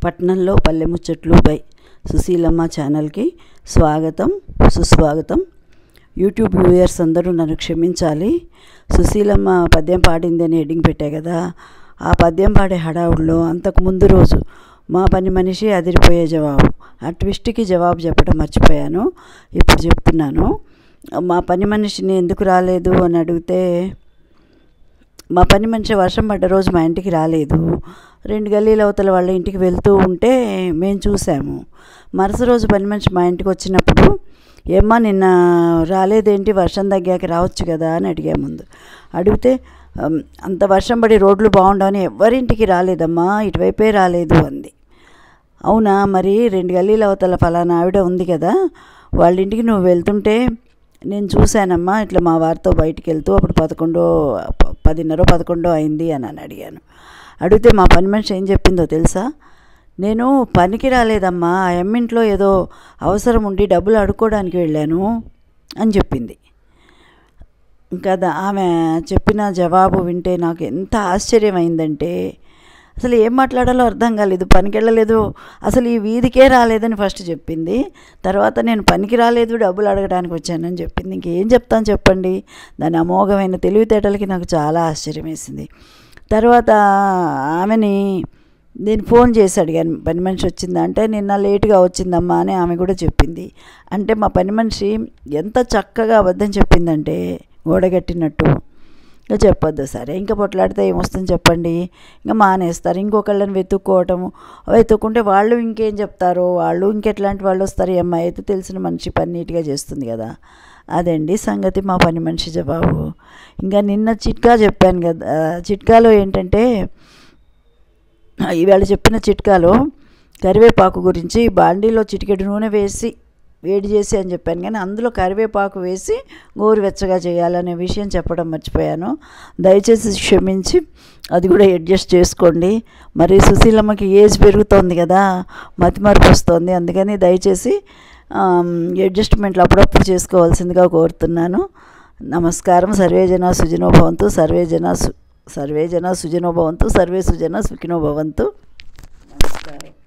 పట్నంలో పల్లె ముచ్చట్లు బై సుశీలమ్మ ఛానల్కి స్వాగతం సుస్వాగతం యూట్యూబ్ వ్యూయర్స్ అందరూ నన్ను క్షమించాలి సుశీలమ్మ పద్యం పాడిందని హెడ్డింగ్ పెట్టా కదా ఆ పద్యం పాడే హడావుల్లో అంతకు ముందు రోజు మా పని మనిషి అదిరిపోయే జవాబు ఆ ట్విస్ట్కి జవాబు చెప్పడం మర్చిపోయాను ఇప్పుడు చెప్తున్నాను మా పని మనిషిని ఎందుకు రాలేదు అని అడిగితే మా పని మనిషి వర్షం పడ్డ రోజు మా ఇంటికి రాలేదు రెండు గల్లీల అవతల వాళ్ళ ఇంటికి వెళ్తూ ఉంటే మేము చూసాము మరుసటి రోజు పని మనిషి మా ఇంటికి వచ్చినప్పుడు ఏమ్మా నిన్న రాలేదేంటి వర్షం తగ్గాక రావచ్చు కదా అని అడిగా ముందు అడిగితే "అమ్, అంత వర్షం పడి రోడ్లు బాగుండవని ఎవరింటికి రాలేదమ్మా ఇటువైపే రాలేదు అంది అవునా మరి రెండు గల్లీల అవతల ఫలానా ఆవిడ ఉంది కదా వాళ్ళ ఇంటికి నువ్వు వెళ్తుంటే నేను చూశానమ్మా ఇట్లా మా వారితో బయటికి వెళ్తూ అప్పుడు పదకొండో ప- పదిన్నర పదకొండో అయింది అని అని అడిగాను అడిగితే మా పని మనిషి ఏం చెప్పిందో తెలుసా నేను పనికి రాలేదమ్మా ఆ అమ్మింట్లో ఏదో అవసరం ఉండి డబ్బులు అడుక్కోవడానికి వెళ్ళాను అని చెప్పింది ఇంకా దా- ఆమె చెప్పిన జవాబు వింటే నాకు ఎంత ఆశ్చర్యమైందంటే అసలు ఏం మాట్లాడాలో అర్థం కాలేదు పనికి వెళ్ళలేదు అసలు ఈ వీధికే రాలేదని ఫస్ట్ చెప్పింది తర్వాత నేను పనికి రాలేదు డబ్బులు అడగడానికి వచ్చానని చెప్పింది ఇంకేం చెప్తాను చెప్పండి దాని అమోఘమైన తెలివితేటలకి నాకు చాలా ఆశ్చర్యం వేసింది తర్వాత ఆమెని నేను ఫోన్ చేసి అడిగాను పని మనిషి వచ్చిందా అంటే నిన్న లేటుగా వచ్చిందమ్మా అని ఆమె కూడా చెప్పింది అంటే మా పని మనిషి ఎంత చక్కగా అబద్ధం చెప్పిందంటే గోడగట్టినట్టు ఇంకా చెప్పొద్దు సరే ఇంకా పొట్లాడితే ఏమొస్తుంది చెప్పండి ఇంకా మానేస్తారు ఇంకొకళ్ళని వెతుక్కోవటము వెతుక్కుంటే వాళ్ళు ఇంకేం చెప్తారో వాళ్ళు ఇంకెట్లాంటి వాళ్ళు వస్తారు ఈ అమ్మాయి అయితే తెలిసిన మనిషి పని నీట్గా చేస్తుంది కదా అదండి సంగతి మా పని మనిషి జవాబు ఇంకా నిన్న చిట్కా చెప్పాను కదా ఆ, చిట్కాలో ఏంటంటే ఇవాళ చెప్పిన చిట్కాలో కరివేపాకు గురించి బాండీలో చిటికెడు నూనె వేసి వేడి చేసి అని చెప్పాను కానీ అందులో కరివేపాకు వేసి గోరువెచ్చగా చేయాలనే విషయం చెప్పడం మర్చిపోయాను దయచేసి క్షమించి అది కూడా అడ్జస్ట్ చేసుకోండి మరి సుశీలమ్మకి ఏజ్ పెరుగుతోంది కదా మతిమరుపు వస్తుంది అందుకని దయచేసి అడ్జస్ట్మెంట్లు అప్పుడప్పుడు చేసుకోవాల్సిందిగా కోరుతున్నాను నమస్కారం సర్వే జన సుజనో భవంతు సర్వే జన సు సర్వే జన సుజనో భవంతు సర్వే సుజన సుఖినో భవంతు నమస్కారం